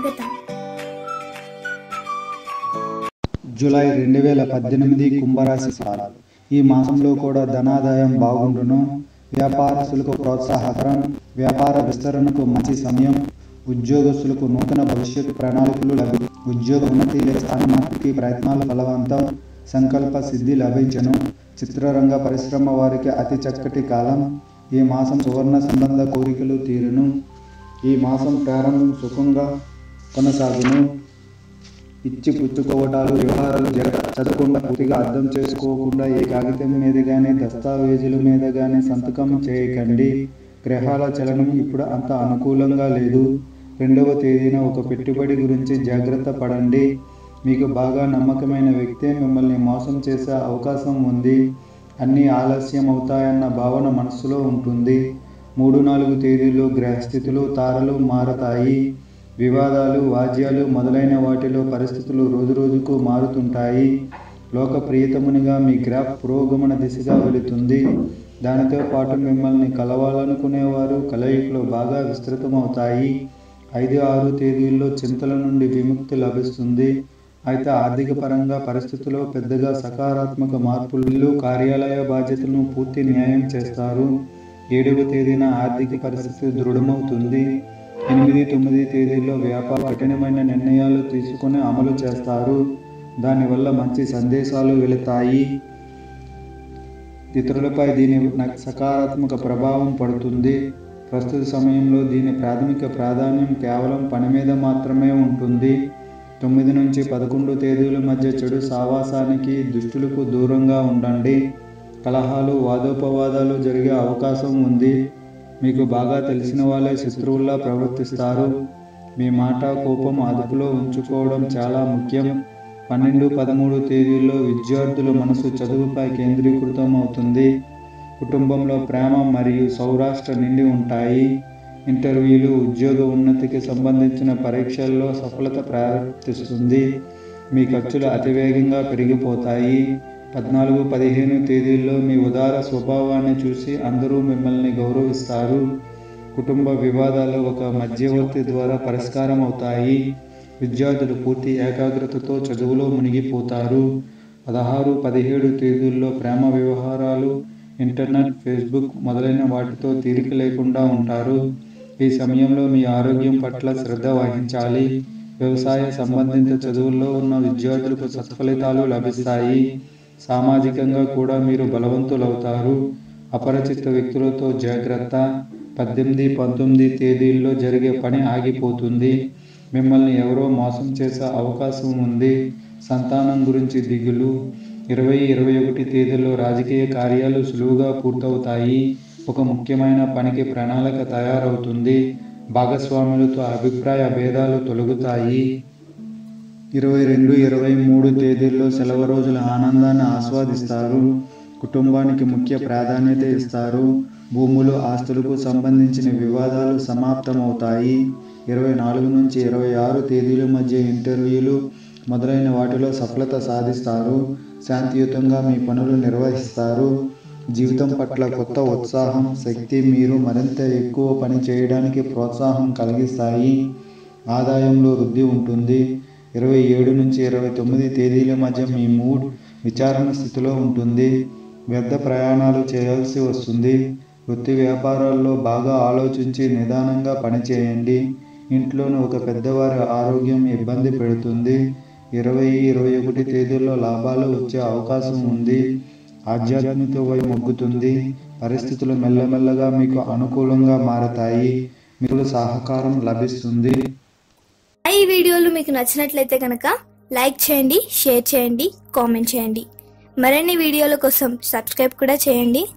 స్వాగతం జూలై రెండు వేల పద్దెనిమిది కుంభరాశి ఫలాలు ఈ మాసంలో కూడా ధనాదాయం బాగుండును వ్యాపారస్తులకు ప్రోత్సాహకరం వ్యాపార విస్తరణకు మంచి సమయం ఉద్యోగస్తులకు నూతన భవిష్యత్తు ప్రణాళికలు లభి ఉద్యోగ ఉన్నతి లేదా స్థాన మార్పుకి ప్రయత్నాలు ఫలవంతం సంకల్ప సిద్ధి లభించను చిత్రరంగ పరిశ్రమ వారికి అతి చక్కటి కాలం ఈ మాసం సువర్ణ సంబంధ కోరికలు తీరును ఈ మాసం ప్రారంభం సుఖంగా కొనసాగును ఇచ్చి పుచ్చుకోవటాలు వ్యవహారాలు జరగ చదవకుండా పూర్తిగా అర్థం చేసుకోకుండా ఏ కాగితం మీద కానీ దస్తావేజుల మీద కానీ సంతకం చేయకండి గ్రహాల చలనం ఇప్పుడు అంత అనుకూలంగా లేదు రెండవ తేదీన ఒక పెట్టుబడి గురించి జాగ్రత్త పడండి మీకు బాగా నమ్మకమైన వ్యక్తి మిమ్మల్ని మోసం చేసే అవకాశం ఉంది అన్నీ ఆలస్యం అవుతాయన్న భావన మనస్సులో ఉంటుంది మూడు నాలుగు తేదీల్లో గ్రహస్థితులు తారలు మారతాయి వివాదాలు వాద్యాలు మొదలైన వాటిలో పరిస్థితులు రోజురోజుకు మారుతుంటాయి లోక ప్రియతమునిగా మీ గ్రాఫ్ పురోగమన దిశగా వెళుతుంది దానితో పాటు మిమ్మల్ని కలవాలనుకునేవారు కలయికలు బాగా విస్తృతమవుతాయి ఐదు ఆరు తేదీల్లో చింతల నుండి విముక్తి లభిస్తుంది అయితే ఆర్థిక పరంగా పరిస్థితుల్లో పెద్దగా సకారాత్మక మార్పులు కార్యాలయ బాధ్యతలను పూర్తి న్యాయం చేస్తారు ఏడవ తేదీన ఆర్థిక పరిస్థితి దృఢమవుతుంది ఎనిమిది తొమ్మిది తేదీల్లో వ్యాపార కఠినమైన నిర్ణయాలు తీసుకుని అమలు చేస్తారు దానివల్ల మంచి సందేశాలు వెళతాయి ఇతరులపై దీని న- సకారాత్మక ప్రభావం పడుతుంది ప్రస్తుత సమయంలో దీని ప్రాథమిక ప్రాధాన్యం కేవలం పని మీద మాత్రమే ఉంటుంది తొమ్మిది నుంచి పదకొండు తేదీల మధ్య చెడు సావాసానికి దుష్టులకు దూరంగా ఉండండి కలహాలు వాదోపవాదాలు జరిగే అవకాశం ఉంది మీకు బాగా తెలిసిన వాళ్ళే శత్రువుల్లా ప్రవర్తిస్తారు మీ మాట కోపం అదుపులో ఉంచుకోవడం చాలా ముఖ్యం పన్నెండు పదమూడు తేదీల్లో విద్యార్థుల మనసు చదువుపై కేంద్రీకృతం అవుతుంది కుటుంబంలో ప్రేమ మరియు సౌరాష్ట్ర నిండి ఉంటాయి ఇంటర్వ్యూలు ఉద్యోగ ఉన్నతికి సంబంధించిన పరీక్షల్లో సఫలత ప్రాప్తిస్తుంది మీ ఖర్చులు అతివేగంగా పెరిగిపోతాయి పద్నాలుగు పదిహేను తేదీల్లో మీ ఉదార స్వభావాన్ని చూసి అందరూ మిమ్మల్ని గౌరవిస్తారు కుటుంబ వివాదాలు ఒక మధ్యవర్తి ద్వారా పరిష్కారం అవుతాయి విద్యార్థులు పూర్తి ఏకాగ్రతతో చదువులో మునిగిపోతారు పదహారు పదిహేడు తేదీల్లో ప్రేమ వ్యవహారాలు ఇంటర్నెట్ ఫేస్బుక్ మొదలైన వాటితో తీరిక లేకుండా ఉంటారు ఈ సమయంలో మీ ఆరోగ్యం పట్ల శ్రద్ధ వహించాలి వ్యవసాయ సంబంధిత చదువుల్లో ఉన్న విద్యార్థులకు సత్ఫలితాలు లభిస్తాయి సామాజికంగా కూడా మీరు బలవంతులవుతారు అపరిచిత వ్యక్తులతో జాగ్రత్త పద్దెనిమిది పంతొమ్మిది తేదీల్లో జరిగే పని ఆగిపోతుంది మిమ్మల్ని ఎవరో మోసం చేసే అవకాశం ఉంది సంతానం గురించి దిగులు ఇరవై ఇరవై ఒకటి తేదీల్లో రాజకీయ కార్యాలు సులువుగా పూర్తవుతాయి ఒక ముఖ్యమైన పనికి ప్రణాళిక తయారవుతుంది భాగస్వాములతో అభిప్రాయ భేదాలు తొలగుతాయి ఇరవై రెండు ఇరవై మూడు తేదీల్లో సెలవు రోజుల ఆనందాన్ని ఆస్వాదిస్తారు కుటుంబానికి ముఖ్య ప్రాధాన్యత ఇస్తారు భూములు ఆస్తులకు సంబంధించిన వివాదాలు సమాప్తమవుతాయి ఇరవై నాలుగు నుంచి ఇరవై ఆరు తేదీల మధ్య ఇంటర్వ్యూలు మొదలైన వాటిలో సఫలత సాధిస్తారు శాంతియుతంగా మీ పనులు నిర్వహిస్తారు జీవితం పట్ల కొత్త ఉత్సాహం శక్తి మీరు మరింత ఎక్కువ పని చేయడానికి ప్రోత్సాహం కలిగిస్తాయి ఆదాయంలో వృద్ధి ఉంటుంది ఇరవై ఏడు నుంచి ఇరవై తొమ్మిది తేదీల మధ్య మీ మూడ్ విచారణ స్థితిలో ఉంటుంది వ్యర్థ ప్రయాణాలు చేయాల్సి వస్తుంది వృత్తి వ్యాపారాల్లో బాగా ఆలోచించి నిదానంగా పనిచేయండి ఇంట్లోని ఒక పెద్దవారి ఆరోగ్యం ఇబ్బంది పెడుతుంది ఇరవై ఇరవై ఒకటి తేదీల్లో లాభాలు వచ్చే అవకాశం ఉంది ఆధ్యాత్మిక వై మొగ్గుతుంది పరిస్థితులు మెల్లమెల్లగా మీకు అనుకూలంగా మారతాయి మీకు సహకారం లభిస్తుంది ఈ వీడియోలు మీకు నచ్చినట్లయితే కనుక లైక్ చేయండి షేర్ చేయండి కామెంట్ చేయండి మరిన్ని వీడియోల కోసం సబ్స్క్రైబ్ కూడా చేయండి